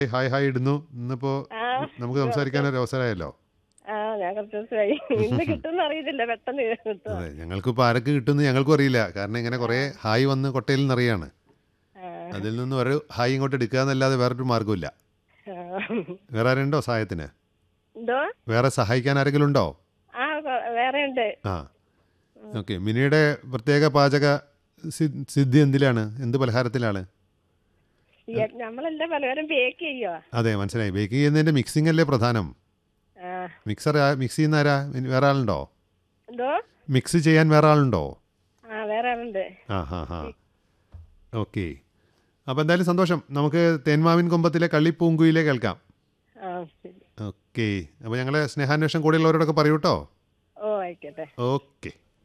hi hi ഇടുന്നു ഇന്നിപ്പോ ആ നമുക്ക് സംസാരിക്കാൻ ഒരു അവസരമായല്ലോ ആ ഞാൻ കുറച്ച് ദിവസമായി ഇന്ന് കിട്ടുമെന്ന് അറിയത്തില്ല പെട്ടെന്ന് കിട്ടും അതെ ഞങ്ങൾക്കിപ്പോൾ ആരൊക്കെ കിട്ടുമെന്ന് ഞങ്ങൾക്കും അറിയില്ല കാരണം ഇങ്ങനെ കുറേ ഹായ് വന്ന് കൊട്ടയിൽ നിന്നറിയാണ് അതിൽ നിന്ന് ഒരു ഹായ് ഇങ്ങോട്ട് എടുക്കുക എന്നല്ലാതെ വേറൊരു മാർഗ്ഗമില്ല വേറെ ആരുണ്ടോ സഹായത്തിന് എന്തോ വേറെ സഹായിക്കാൻ ആരെങ്കിലും ഉണ്ടോ ആ കൊ- വേറെ ഉണ്ട് ആ ഓക്കെ മിനിയുടെ പ്രത്യേക പാചക സി- സിദ്ധി എന്തിലാണ് എന്ത് പലഹാരത്തിലാണ് നമ്മളെല്ലാം പലവരും ബേക്ക് ചെയ്യുവോ അതെ മനസ്സിലായി ബേക്കിംഗ് ചെയ്യുന്നതിൻ്റെ മിക്സിംഗ് അല്ലേ പ്രധാനം ആ മിക്സർ ആ- മിക്സ് ചെയ്യുന്ന ആരാ ഇനി വേറെ ആളുണ്ടോ എന്തോ മിക്സ് ചെയ്യാൻ വേറെ ആളുണ്ടോ ആ വേറെ ആളുണ്ട് ആ ഹാ ഹാ ഓക്കെ അപ്പോൾ എന്തായാലും സന്തോഷം നമുക്ക് തേന്മാവിൻ കൊമ്പത്തിലെ കള്ളിപ്പൂങ്കുയിലെ കേൾക്കാം ആ ശരി ഓക്കെ അപ്പോൾ ഞങ്ങളെ സ്നേഹാന്വേഷണം കൂടെയുള്ളവരോടൊക്കെ പറയൂ കേട്ടോ ഓ ആയിക്കോട്ടെ ഓക്കെ